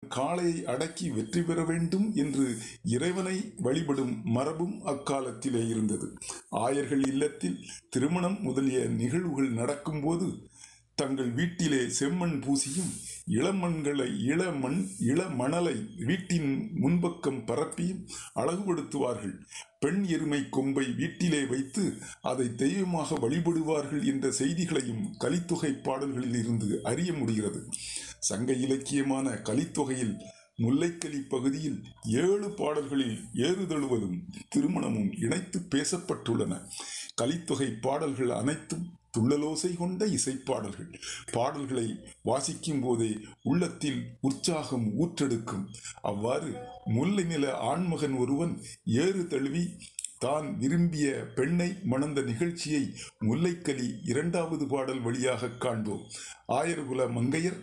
காளையை அடக்கி வெற்றி பெற வேண்டும் என்று இறைவனை வழிபடும் மரபும் அக்காலத்திலே இருந்தது ஆயர்கள் இல்லத்தில் திருமணம் முதலிய நிகழ்வுகள் நடக்கும்போது தங்கள் வீட்டிலே செம்மண் பூசியும் இளமண்களை இளமண் இளமணலை வீட்டின் முன்பக்கம் பரப்பியும் அழகுபடுத்துவார்கள் பெண் எருமை கொம்பை வீட்டிலே வைத்து அதை தெய்வமாக வழிபடுவார்கள் என்ற செய்திகளையும் கலித்தொகை பாடல்களில் இருந்து அறிய முடிகிறது சங்க இலக்கியமான கலித்தொகையில் முல்லைக்கலி பகுதியில் ஏழு பாடல்களில் ஏறுதழுவதும் திருமணமும் இணைத்து பேசப்பட்டுள்ளன கலித்தொகை பாடல்கள் அனைத்தும் துள்ளலோசை கொண்ட இசைப்பாடல்கள் பாடல்களை வாசிக்கும் போதே உள்ளத்தில் உற்சாகம் ஊற்றெடுக்கும் அவ்வாறு முல்லை நில ஆண்மகன் ஒருவன் ஏறு தழுவி தான் விரும்பிய பெண்ணை மணந்த நிகழ்ச்சியை முல்லைக்கலி இரண்டாவது பாடல் வழியாக காண்போம் ஆயர்குல மங்கையர்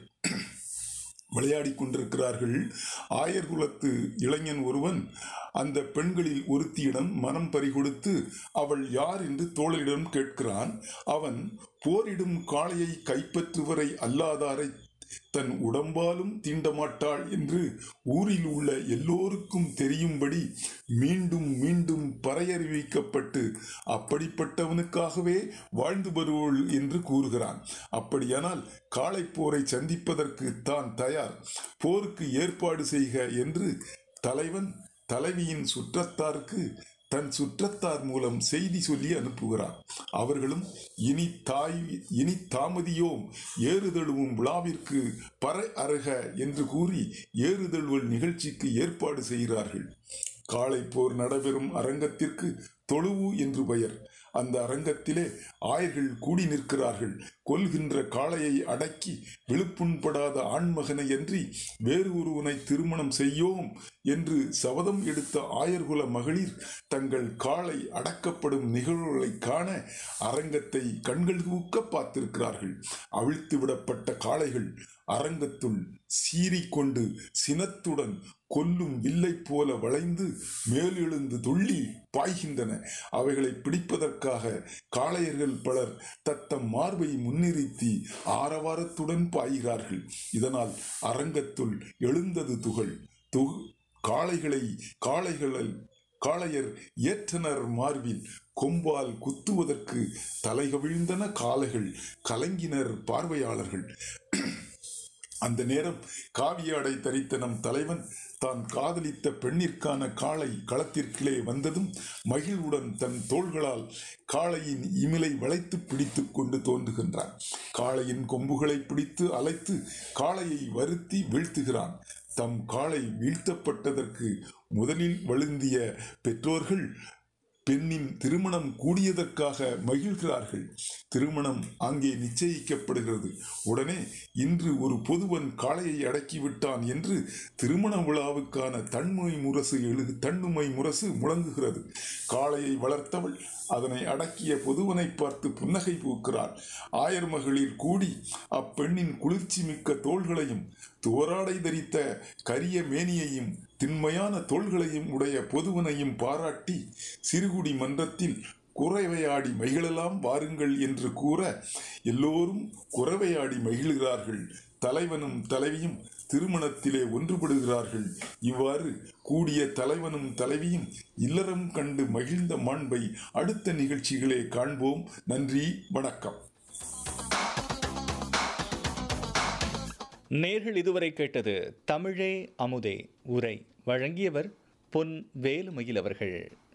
விளையாடிக் கொண்டிருக்கிறார்கள் ஆயர் குலத்து இளைஞன் ஒருவன் அந்த பெண்களில் ஒருத்தியிடம் மனம் பறிகொடுத்து அவள் யார் என்று தோழரிடம் கேட்கிறான் அவன் போரிடும் காளையை கைப்பற்றுவரை அல்லாதாரை தன் உடம்பாலும் தீண்டமாட்டாள் என்று ஊரில் உள்ள எல்லோருக்கும் தெரியும்படி மீண்டும் மீண்டும் பறையறிவிக்கப்பட்டு அப்படிப்பட்டவனுக்காகவே வாழ்ந்து வருவள் என்று கூறுகிறான் அப்படியானால் காளை போரை சந்திப்பதற்கு தான் தயார் போருக்கு ஏற்பாடு செய்க என்று தலைவன் தலைவியின் சுற்றத்தாருக்கு தன் சுற்றத்தார் மூலம் செய்தி சொல்லி அனுப்புகிறார் அவர்களும் இனி தாய் இனி தாமதியோம் ஏறுதழுவும் விழாவிற்கு பற அருக என்று கூறி ஏறுதழுவல் நிகழ்ச்சிக்கு ஏற்பாடு செய்கிறார்கள் காளை போர் நடைபெறும் அரங்கத்திற்கு தொழுவு என்று பெயர் அந்த அரங்கத்திலே ஆயர்கள் கூடி நிற்கிறார்கள் கொல்கின்ற காளையை அடக்கி விழுப்புண்படாத ஆண்மகனை அன்றி வேறு ஒருவனை திருமணம் செய்யோம் என்று சபதம் எடுத்த ஆயர்குல மகளிர் தங்கள் காளை அடக்கப்படும் நிகழ்வுகளை காண அரங்கத்தை கண்கள் தூக்க பார்த்திருக்கிறார்கள் அவிழ்த்து விடப்பட்ட காளைகள் அரங்கத்துள் சீறிக்கொண்டு சினத்துடன் கொல்லும் வில்லை போல வளைந்து மேலெழுந்து துள்ளி பாய்கின்றன அவைகளை பிடிப்பதற்காக காளையர்கள் பலர் தத்தம் மார்பை முன்னிறுத்தி ஆரவாரத்துடன் பாய்கிறார்கள் இதனால் அரங்கத்துள் எழுந்தது துகள் துகு காளைகளை காளைகளில் காளையர் ஏற்றனர் மார்பில் கொம்பால் குத்துவதற்கு தலைகவிழ்ந்தன காளைகள் கலங்கினர் பார்வையாளர்கள் அந்த நேரம் காவியாடை தரித்த நம் தலைவன் தான் காதலித்த பெண்ணிற்கான காளை களத்திற்கிலே வந்ததும் மகிழ்வுடன் தன் தோள்களால் காளையின் இமிலை வளைத்து பிடித்து கொண்டு தோன்றுகின்றான் காளையின் கொம்புகளை பிடித்து அலைத்து காளையை வருத்தி வீழ்த்துகிறான் தம் காளை வீழ்த்தப்பட்டதற்கு முதலில் வழுந்திய பெற்றோர்கள் பெண்ணின் திருமணம் கூடியதற்காக மகிழ்கிறார்கள் திருமணம் அங்கே நிச்சயிக்கப்படுகிறது உடனே இன்று ஒரு பொதுவன் காளையை அடக்கிவிட்டான் என்று திருமண விழாவுக்கான தன்மை முரசு எழு தன்னுமை முரசு முழங்குகிறது காளையை வளர்த்தவள் அதனை அடக்கிய பொதுவனை பார்த்து புன்னகை பூக்கிறாள் ஆயர் மகளிர் கூடி அப்பெண்ணின் குளிர்ச்சி மிக்க தோள்களையும் தோராடை தரித்த கரிய மேனியையும் திண்மையான தோள்களையும் உடைய பொதுவனையும் பாராட்டி சிறுகுடி மன்றத்தில் குறைவையாடி மகிழலாம் வாருங்கள் என்று கூற எல்லோரும் குறைவையாடி மகிழ்கிறார்கள் தலைவனும் தலைவியும் திருமணத்திலே ஒன்றுபடுகிறார்கள் இவ்வாறு கூடிய தலைவனும் தலைவியும் இல்லறம் கண்டு மகிழ்ந்த மாண்பை அடுத்த நிகழ்ச்சிகளே காண்போம் நன்றி வணக்கம் நேர்கள் இதுவரை கேட்டது தமிழே அமுதே உரை வழங்கியவர் பொன் வேலுமயில் அவர்கள்